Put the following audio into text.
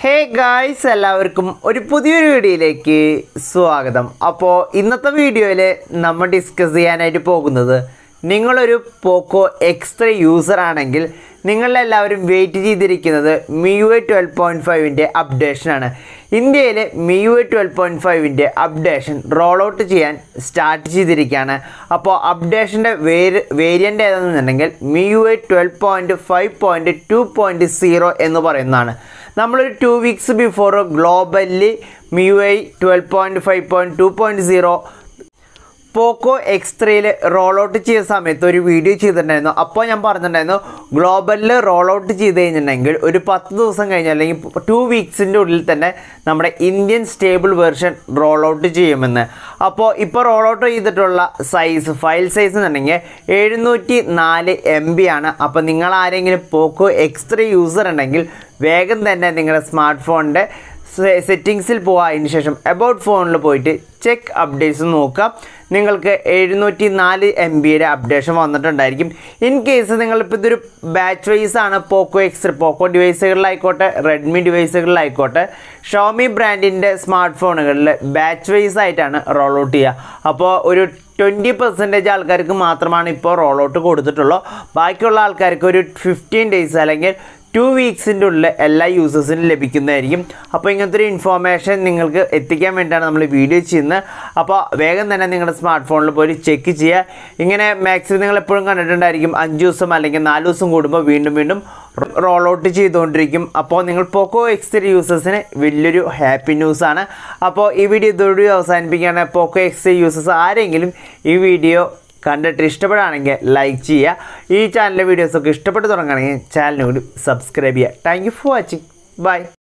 hey guys എല്ലാവർക്കും ഒരു പുതിയൊരു വീഡിയോയിലേക്ക് സ്വാഗതം അപ്പോൾ ഇന്നത്തെ വീഡിയോയിൽ നമ്മൾ ഡിസ്കസ് ചെയ്യാനായിട്ട് പോകുന്നത് നിങ്ങളൊരു പോക്കോ എക്സ്ട്ര യൂസർ ആണെങ്കിൽ നിങ്ങളെല്ലാവരും വെയിറ്റ് ചെയ്തിരിക്കുന്നത് മിയു ട്വൽവ് പോയിൻറ്റ് ഫൈവിൻ്റെ അപ്ഡേഷനാണ് ഇന്ത്യയിൽ മിയു ട്വൽവ് പോയിൻറ്റ് ഫൈവിൻ്റെ അപ്ഡേഷൻ റോൾ ഔട്ട് ചെയ്യാൻ സ്റ്റാർട്ട് ചെയ്തിരിക്കുകയാണ് അപ്പോൾ അപ്ഡേഷൻ്റെ വേര് വേരിയൻ്റ് ഏതാണെന്നുണ്ടെങ്കിൽ MIUI twelve point five point two point zero എന്ന് പറയുന്നതാണ് നമ്മളൊരു two weeks before globally MIUI twelve point five point two point zero Poco X ത്രീയിൽ റോൾ ഔട്ട് ചെയ്ത സമയത്ത് ഒരു വീഡിയോ ചെയ്തിട്ടുണ്ടായിരുന്നു അപ്പോൾ ഞാൻ പറഞ്ഞിട്ടുണ്ടായിരുന്നു ഗ്ലോബലിൽ റോൾ ഔട്ട് ചെയ്ത് കഴിഞ്ഞിട്ടുണ്ടെങ്കിൽ ഒരു പത്ത് ദിവസം കഴിഞ്ഞ് അല്ലെങ്കിൽ ടു വീക്സിൻ്റെ ഉള്ളിൽ തന്നെ നമ്മുടെ Indian stable version roll out ചെയ്യുമെന്ന് അപ്പോൾ ഇപ്പോൾ റോൾ ഔട്ട് ചെയ്തിട്ടുള്ള സൈസ് ഫയൽ സൈസ് എന്നുണ്ടെങ്കിൽ എഴുന്നൂറ്റി നാല് എം ബി ആണ് അപ്പോൾ നിങ്ങൾ ആരെങ്കിലും പോക്കോ എക്സ് ത്രീ യൂസർ ഉണ്ടെങ്കിൽ വേഗം തന്നെ നിങ്ങളുടെ സ്മാർട്ട് ഫോണിൻ്റെ സെറ്റിങ്സിൽ പോവുക അതിന് ശേഷം അബൌട്ട് ഫോണിൽ പോയിട്ട് ചെക്ക് അപ്ഡേറ്റ്സ് നോക്കുക നിങ്ങൾക്ക് എഴുന്നൂറ്റി നാല് എം ബിയുടെ അപ്ഡേഷൻ വന്നിട്ടുണ്ടായിരിക്കും ഇൻ കേസ് നിങ്ങളിപ്പോൾ ഇതൊരു ബാച്ച് വൈസ് ആണ് പോക്കോ എക്സ് പോക്കോ ഡിവൈസുകളിലായിക്കോട്ടെ റെഡ്മി ഡിവൈസുകളിലായിക്കോട്ടെ ഷോമി ബ്രാൻഡിൻ്റെ സ്മാർട്ട് ഫോണുകളിൽ ബാച്ച് വൈസ് ആയിട്ടാണ് റോൾ ഔട്ട് ചെയ്യുക അപ്പോൾ ഒരു ട്വൻറ്റി പെർസെൻറ്റേജ് ആൾക്കാർക്ക് മാത്രമാണ് ഇപ്പോൾ റോൾ ഔട്ട് കൊടുത്തിട്ടുള്ളൂ ബാക്കിയുള്ള ആൾക്കാർക്ക് ഒരു ഫിഫ്റ്റീൻ ഡേയ്സ് അല്ലെങ്കിൽ ടു വീക്സിൻ്റെ ഉള്ളിൽ എല്ലാ യൂസേഴ്സിനും ലഭിക്കുന്നതായിരിക്കും അപ്പോൾ ഇങ്ങനത്തെ ഒരു ഇൻഫോർമേഷൻ നിങ്ങൾക്ക് എത്തിക്കാൻ വേണ്ടിയിട്ടാണ് നമ്മൾ വീഡിയോ ചെയ്യുന്നത് അപ്പോൾ വേഗം തന്നെ നിങ്ങളുടെ സ്മാർട്ട് ഫോണിൽ പോയി ചെക്ക് ചെയ്യുക ഇങ്ങനെ മാക്സിമം നിങ്ങൾ എപ്പോഴും കണ്ടിട്ടുണ്ടായിരിക്കും അഞ്ച് ദിവസം അല്ലെങ്കിൽ നാല് ദിവസം കൂടുമ്പോൾ വീണ്ടും വീണ്ടും റോൾ ഔട്ട് ചെയ്തുകൊണ്ടിരിക്കും അപ്പോൾ നിങ്ങൾ പോക്കോ എക്സ് ത്രീ യൂസേഴ്സിന് വലിയൊരു ഹാപ്പി ന്യൂസാണ് അപ്പോൾ ഈ വീഡിയോ ഇതോടുകൂടി അവസാനിപ്പിക്കുകയാണ് പോക്കോ എക്സ് ത്രീ യൂസേഴ്സ് ആരെങ്കിലും ഈ വീഡിയോ കണ്ടിട്ട് ഇഷ്ടപ്പെടുകയാണെങ്കിൽ ലൈക്ക് ചെയ്യുക ഈ ചാനലിലെ വീഡിയോസൊക്കെ ഇഷ്ടപ്പെട്ട് തുടങ്ങുകയാണെങ്കിൽ ചാനലിന് കൂടി സബ്സ്ക്രൈബ് ചെയ്യുക thank you for watching by